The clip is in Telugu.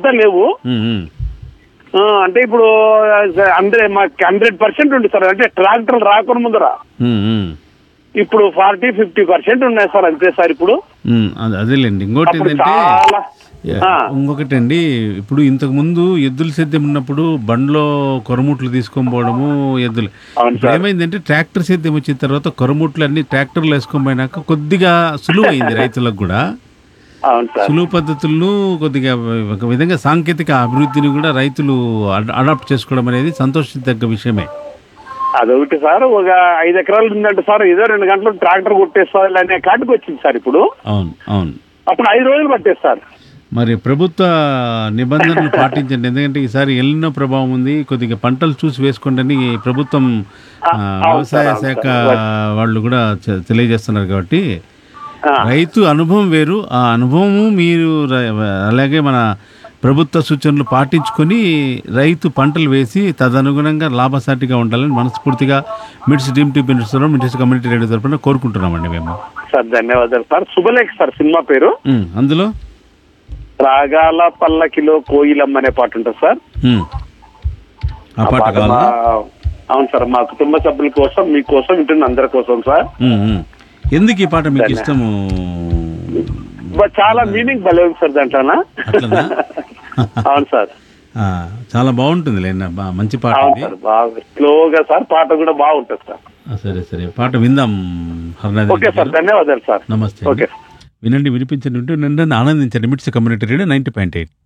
అంతా లేవు ఉమ్, ఉమ్. ఆ, అంటే ఇప్పుడు హండ్రెడ్ మాకు హండ్రెడ్ పర్సెంట్ ఉంది సార్ అంటే ట్రాక్టర్ రాకుండా ముందర ఉమ్, ఉమ్. ఇప్పుడు ఫార్టీ ఫిఫ్టీ పర్సెంట్ ఉన్నాయి సార్ అంతే సార్ ఇప్పుడు ఉమ్, అదే- అదేలేండి ఇంకోటి అప్పుడు ఏంటంటే చాలా ఆ. ఇంకొకటి అండి ఇప్పుడు ఇంతకు ముందు ఎద్దుల సేద్యం ఉన్నప్పుడు బండ్లో కొరముట్లు తీసుకొని పోవడము ఎద్దులు అవును ఇప్పుడు సార్. ఏమైందంటే ట్రాక్టర్ సేద్యం వచ్చిన తర్వాత కొరముట్లు అన్ని ట్రాక్టర్లు వేసుకొని పోయినాక కొద్దిగా సులువు అయింది రైతులకు కూడా అవును సార్ సులువు పద్ధతులను కొద్దిగా ఒక విధంగా సాంకేతిక అభివృద్ధిని కూడా రైతులు అడ- అడాప్ట్ చేసుకోవడం అనేది సంతోషించదగ్గ విషయమే అదొకటి సార్ ఒక ఐదు ఎకరాలు ఉందంటే సార్ ఏదో రెండు గంటలు ట్రాక్టర్ కొట్టేస్తారు అనే కాటికి వచ్చింది సార్ ఇప్పుడు అవును అవును అప్పుడు ఐదు రోజులు పట్టేస్తారు మరి ప్రభుత్వ నిబంధనలు పాటించండి ఎందుకంటే ఈసారి ఎల్లినో ప్రభావం ఉంది కొద్దిగా పంటలు చూసి వేసుకోండి అని ప్రభుత్వం ఆ, అవును వ్యవసాయ సార్, అవును శాఖ సార్. వాళ్ళు కూడా చె- తెలియజేస్తున్నారు కాబట్టి ఆ, రైతు అనుభవం వేరు ఆ అనుభవము మీరు ర- అలాగే మన ప్రభుత్వ సూచనలు పాటించుకొని రైతు పంటలు వేసి తదనుగుణంగా లాభసాటిగా ఉండాలని మనస్ఫూర్తిగా మిడ్స్ డ్రీమ్ టీ పెన్షన్ మిడ్స్ కమ్యూనిటీ రేడియో తరఫున కోరుకుంటున్నామండి మేము సార్ ధన్యవాదాలు సార్ శుభలేఖ సార్ సినిమా పేరు ఉమ్, అందులో రాగాల పల్లకిలో కోయిలమ్మ అనే పాట ఉంటుంది సార్ ఉమ్, ఆ పాట పాట కావాలా మా- అవును సార్ మా కుటుంబ సభ్యుల కోసం మీకోసం వింటున్న అందరి కోసం సార్ ఉమ్, ఉమ్. ఎందుకు ఈ పాట మీకు ఇష్టము బట్ చాలా మీనింగ్ భలే ఉంది సార్ దాంట్లోనా అట్లనా? అవును సార్ ఆ, చాలా బాగుంటుంది లేండి బా- మంచి పాట అవును ఇది సార్ బాగా స్లోగా సార్ పాట కూడా బాగుంటుంది సార్ ఆ, సరే సరే పాట విందాం హర్నాథ్ ఓకే సార్ ధన్యవాదాలు సార్ నమస్తే ఓకే వినండి వినిపించండి వింటూ నిండా ఆనందించండి MITS community radio ninety point eight